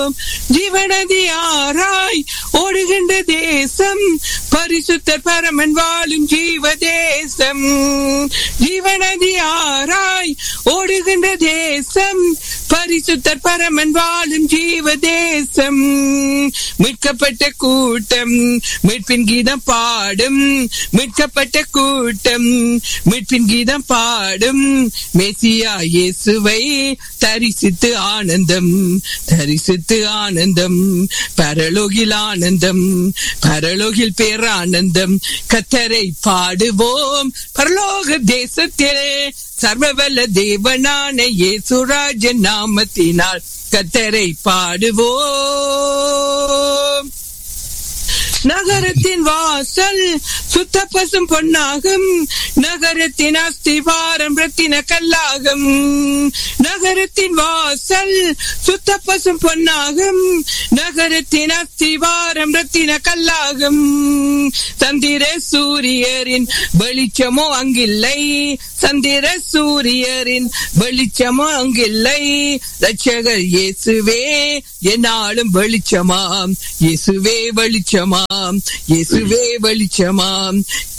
ஜீவனதியாராய் ஓடுகின்ற தேசம் பரிசுத்தர் பரமன் வாழும் ஜீவ தேசம் ஜீவனதியாராய் ஓடுகின்ற தேசம் பரிசுத்தர் பரமன் வாழும் ஜீவ தேசம் மீட்கப்பட்ட கூட்டம் மீட்பின் கீதம் பாடும் மீட்கப்பட்ட கூட்டம் மீட்பின் கீதம் பாடும் மெசியா இயேசுவை தரிசித்து ஆனந்தம் தரிசித்து ஆனந்தம் பரலோகில் ஆனந்தம் பரலோகில் பேரானந்தம் கத்தரை பாடுவோம் பரலோக தேசத்திலே சர்வவல்ல தேவனான இயேசுராஜன் நாமத்தினால் கத்தரை பாடுவோம் நகரத்தின் வாசல் சுத்த பசும் பொன்னாகும் நகரத்தின் அஸ்திவாரம் ரத்தின கல்லாகும் நகரத்தின் வாசல் சுத்த பசும் பொன்னாகும் நகரத்தின் அஸ்திவாரம் ரத்தின கல்லாகும் சந்திர சூரியரின் வெளிச்சமோ அங்கில்லை சந்திர சூரியரின் வெளிச்சமோ அங்கில்லை ரட்சகர் இயேசுவே என்னாலும் வெளிச்சமாம் இயேசுவே வெளிச்சமாம் இயேசுவே வெளிச்சமாம்